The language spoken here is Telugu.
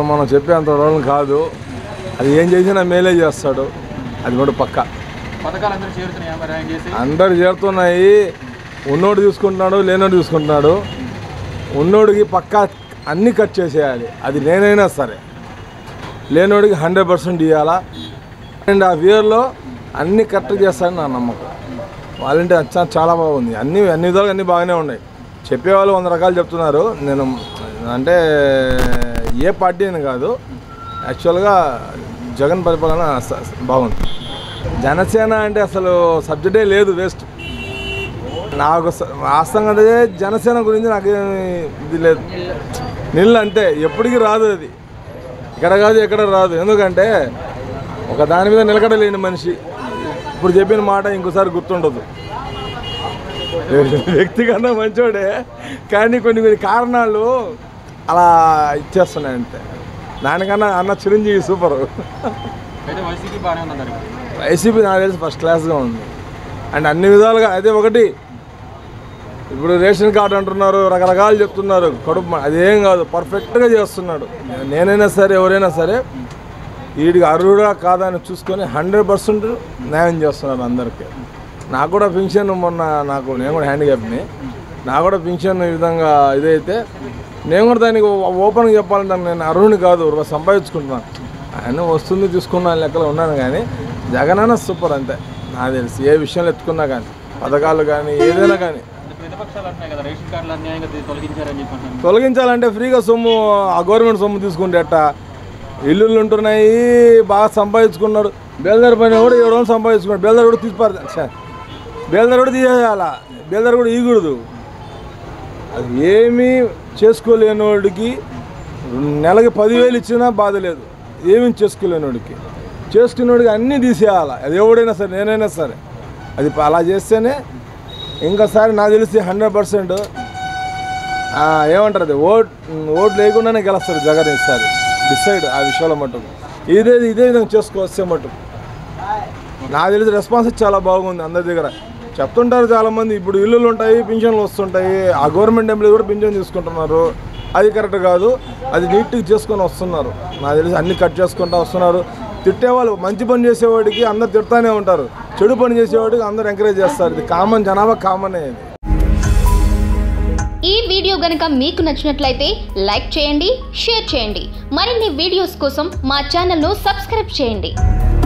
మనం చెప్పేంత రోజులు కాదు అది ఏం చేసినా మేలే చేస్తాడు అది కూడా పక్క పథకాలు అందరూ చేరుతున్నాయా మరి ఆయన చేసి అందరు చేరుతున్నాయి ఉన్నోడు చూసుకుంటున్నాడు లేనోడు చూసుకుంటున్నాడు ఉన్నోడికి పక్కా అన్నీ కట్ చేసేయాలి అది నేనైనా సరే లేనోడికి హండ్రెడ్ పర్సెంట్ ఇవ్వాలా అండ్ హాఫ్ ఇయర్లో అన్నీ కరెక్ట్ చేస్తారని నా నమ్మకం వాళ్ళంటే అచ్చా చాలా బాగుంది అన్ని అన్ని విధాలుగా అన్నీ బాగానే ఉన్నాయి చెప్పేవాళ్ళు వంద రకాలు చెప్తున్నారు నేను అంటే ఏ పార్టీ అని కాదు యాక్చువల్గా జగన్ పరిపాలన స- బాగుంది జనసేన అంటే అసలు సబ్జెక్టే లేదు వేస్ట్ నాకు స- వాస్తవంగా అంటే జనసేన గురించి నాకు ఇది లేదు నిల్లు అంతే ఎప్పటికీ రాదు అది ఇక్కడ కాదు ఎక్కడ రాదు ఎందుకంటే ఒక దాని మీద నిలకడలేని మనిషి ఇప్పుడు చెప్పిన మాట ఇంకోసారి గుర్తుండదు వ్యక్తిగతంగా మంచోడే కానీ కొన్ని కొన్ని కారణాలు అలా ఇచ్చేస్తున్నాయి అంతే దానికన్నా అన్న చిరంజీవి సూపర్ అయితే వైసీపీ బాగానే ఉందంటారు వైసీపీ నాకు తెలిసి ఫస్ట్ క్లాస్గా ఉంది అండ్ అన్ని విధాలుగా అదే ఒకటి ఇప్పుడు రేషన్ కార్డు అంటున్నారు రకరకాలు చెప్తున్నారు కడుపు మ- అదేం కాదు పర్ఫెక్ట్గా చేస్తున్నాడు నేనైనా సరే ఎవరైనా సరే వీడికి అర్హుడా కాదా అని చూసుకొని హండ్రెడ్ పర్సెంట్ న్యాయం చేస్తున్నారు అందరికీ నాకు కూడా పెన్షన్ మొన్న నాకు నేను కూడా హ్యాండిక్యాప్ని నాకు కూడా పెన్షన్ ఈ విధంగా ఇదైతే నేను కూడా దానికి ఓ- ఓపెన్గా చెప్పాలంటే నేను అర్హుని కాదు రూపాయి సంపాదించుకుంటున్నాను ఆయన వస్తుంది తీసుకున్న లెక్కలో ఉన్నాను కానీ జగనన్న సూపర్ అంతే నాకు తెలిసి ఏ విషయంలో ఎత్తుకున్నా కానీ పథకాలు కానీ ఏదైనా కానీ అంటే ప్రతిపక్షాలు అంటున్నాయి కదా రేషన్ కార్డులు అన్యాయంగా తీ- తొలగించారని చెప్పి అంటున్నారు తొలగించాలంటే ఫ్రీగా సొమ్ము ఆ గవర్నమెంట్ సొమ్ము తీసుకుంటే ఎట్ట ఇల్లులు ఉంటున్నాయి బాగా సంపాదించుకున్నాడు బేల్దారి పైన కూడా ఏడు వందలు సంపాదించుకున్నాడు బేల్దారి కూడా తీసిపారు బేల్దారి కూడా తీసేయాలా బేల్దారి కూడా ఈకూడదు అది ఏమీ చేసుకోలేనోడికి నెలకి పదివేలు ఇచ్చినా బాధ లేదు ఏమీ చేసుకోలేనోడికి చేసుకునేవాడికి అన్నీ తీసేయాలి అది ఎవడైనా సరే నేనైనా సరే అది అలా చేస్తేనే ఇంకోసారి నాకు తెలిసి హండ్రెడ్ పర్సెంట్ ఏమంటారు అది ఓట్ ఓట్ లేకుండానే గెలుస్తారు జగన్ ఇస్తారు డిసైడ్ ఆ విషయంలో మటుకు ఇదే ఇదే విధంగా చేసుకోవచ్చే మటుకు నాకు తెలిసి రెస్పాన్స్ చాలా బాగుంది అందరి దగ్గర చెప్తుంటారు చాలామంది ఇప్పుడు ఇల్లులు ఉంటాయి పింఛన్లు వస్తుంటాయి ఆ గవర్నమెంట్ ఎంప్లాయీ కూడా పింఛన్ తీసుకుంటున్నారు అది కరెక్ట్ కాదు అది నీట్గా చేసుకొని వస్తున్నారు నాకు తెలిసి అన్ని కట్ చేసుకుంటూ వస్తున్నారు తిట్టేవాళ్ళు మంచి పని చేసేవాడికి అందరు తిడతానే ఉంటారు చెడు పని చేసేవాడికి అందరు ఎంకరేజ్ చేస్తారు ఇది కామన్ జనాభా కామనే ఇది ఈ వీడియో గనుక మీకు నచ్చినట్లయితే లైక్ చేయండి షేర్ చేయండి మరిన్ని వీడియోస్ కోసం మా ఛానల్ను సబ్స్క్రైబ్ చేయండి